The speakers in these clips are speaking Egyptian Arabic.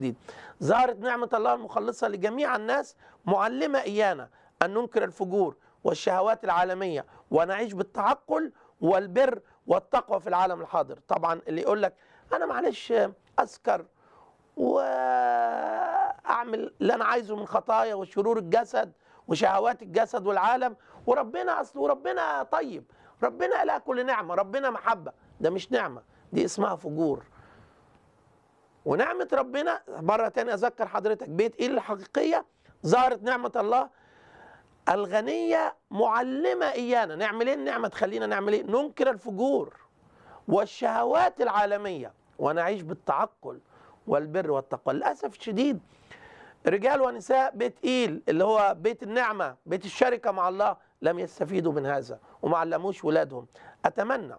جديد ظهرت نعمة الله المخلصة لجميع الناس معلمة إيانا أن ننكر الفجور والشهوات العالمية ونعيش بالتعقل والبر والتقوى في العالم الحاضر طبعا اللي يقول لك أنا معلش أسكر وأعمل اللي أنا عايزه من خطايا وشرور الجسد وشهوات الجسد والعالم وربنا أصل وربنا طيب ربنا لا كل نعمة ربنا محبة ده مش نعمة دي اسمها فجور ونعمة ربنا مرة تانية أذكر حضرتك بيت إيه الحقيقية ظهرت نعمة الله الغنية معلمة إيانا نعمل إيه النعمة تخلينا نعمل إيه ننكر الفجور والشهوات العالمية ونعيش بالتعقل والبر والتقوى للأسف الشديد رجال ونساء بيت إيل اللي هو بيت النعمة بيت الشركة مع الله لم يستفيدوا من هذا وما علموش ولادهم أتمنى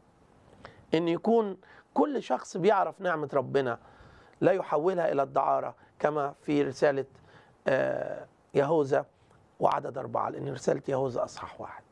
أن يكون كل شخص بيعرف نعمة ربنا لا يحولها إلى الدعارة كما في رسالة آه، يهوذا وعدد أربعة لأن رسالة يهوذا أصحاح واحد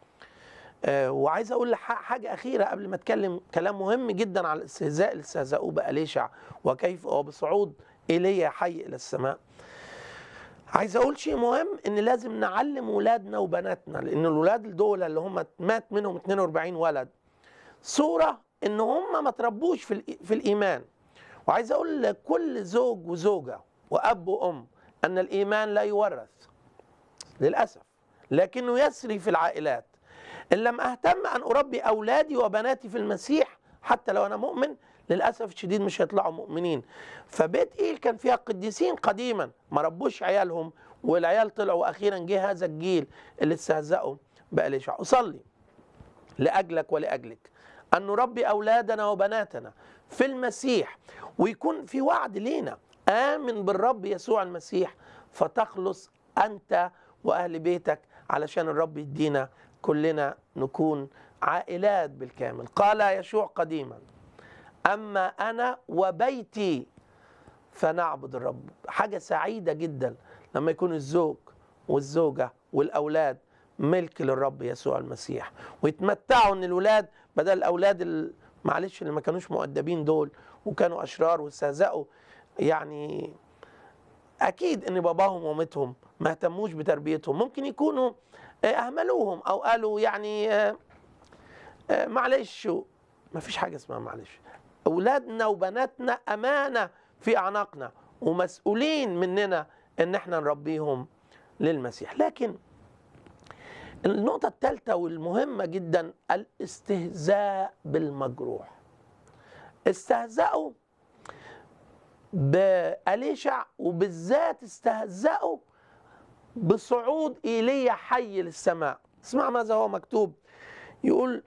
آه، وعايز أقول ح- حاجة أخيرة قبل ما أتكلم كلام مهم جدا على الاستهزاء اللي استهزأوه بأليشع وكيف وبصعود إيليا حي إلى السماء عايز اقول شيء مهم ان لازم نعلم ولادنا وبناتنا لان الولاد دول اللي هم مات منهم 42 ولد صوره ان هم ما تربوش في الإي- في الايمان وعايز اقول لكل زوج وزوجه واب وام ان الايمان لا يورث للاسف لكنه يسري في العائلات ان لم اهتم ان اربي اولادي وبناتي في المسيح حتى لو انا مؤمن للاسف الشديد مش هيطلعوا مؤمنين فبيت ايل كان فيها قديسين قديما ما ربوش عيالهم والعيال طلعوا واخيرا جه هذا الجيل اللي استهزأوا بأليشع اصلي لاجلك ولاجلك ان نربي اولادنا وبناتنا في المسيح ويكون في وعد لينا امن بالرب يسوع المسيح فتخلص انت واهل بيتك علشان الرب يدينا كلنا نكون عائلات بالكامل قال يشوع قديما اما انا وبيتي فنعبد الرب حاجه سعيده جدا لما يكون الزوج والزوجه والاولاد ملك للرب يسوع المسيح ويتمتعوا ان الولاد بدل الاولاد ال- معلش اللي ما كانوش مؤدبين دول وكانوا اشرار واستهزأوا يعني اكيد ان باباهم ومامتهم ما اهتموش بتربيتهم ممكن يكونوا آه، اهملوهم او قالوا يعني آه، آه، معلش ما فيش حاجه اسمها معلش اولادنا وبناتنا امانه في اعناقنا ومسؤولين مننا ان احنا نربيهم للمسيح لكن النقطة الثالثة والمهمة جدا الاستهزاء بالمجروح استهزأوا بأليشع وبالذات استهزأوا بصعود إيليا حي للسماء اسمع ماذا هو مكتوب يقول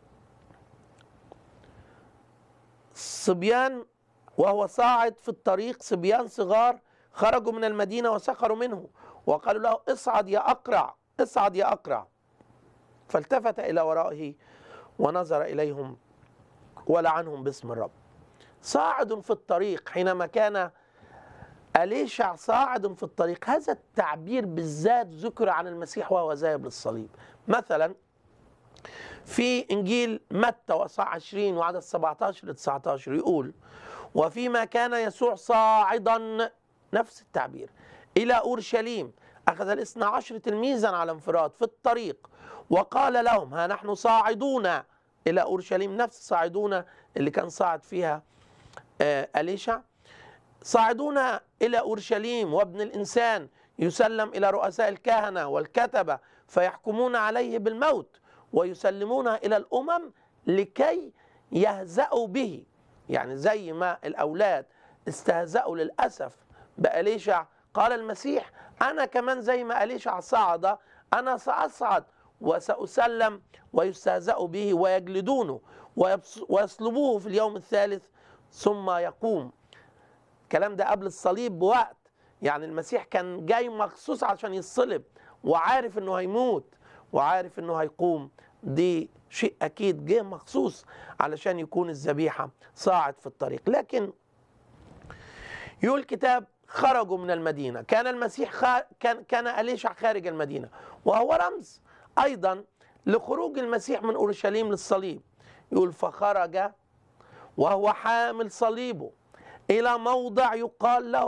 صبيان وهو صاعد في الطريق صبيان صغار خرجوا من المدينة وسخروا منه وقالوا له اصعد يا أقرع اصعد يا أقرع فالتفت إلى ورائه ونظر إليهم ولعنهم باسم الرب صاعد في الطريق حينما كان أليشع صاعد في الطريق هذا التعبير بالذات ذكر عن المسيح وهو ذاهب للصليب مثلا في إنجيل متى وصح 20 وعدد 17 ل 19 يقول وفيما كان يسوع صاعدا نفس التعبير إلى أورشليم أخذ الاثنى عشر تلميذا على انفراد في الطريق وقال لهم ها نحن صاعدون إلى أورشليم نفس صاعدون اللي كان صاعد فيها آه، أليشع صاعدون إلى أورشليم وابن الإنسان يسلم إلى رؤساء الكهنة والكتبة فيحكمون عليه بالموت ويسلمونه إلى الأمم لكي يهزأوا به يعني زي ما الأولاد استهزأوا للأسف بأليشع قال المسيح أنا كمان زي ما أليشع صعد أنا سأصعد وسأسلم ويستهزأ به ويجلدونه ويبص- ويصلبوه في اليوم الثالث ثم يقوم الكلام ده قبل الصليب بوقت يعني المسيح كان جاي مخصوص عشان يصلب وعارف انه هيموت وعارف انه هيقوم دي شيء اكيد جه مخصوص علشان يكون الذبيحه صاعد في الطريق لكن يقول الكتاب خرجوا من المدينه كان المسيح خار... كان كان اليشع خارج المدينه وهو رمز ايضا لخروج المسيح من اورشليم للصليب يقول فخرج وهو حامل صليبه إلى موضع يقال له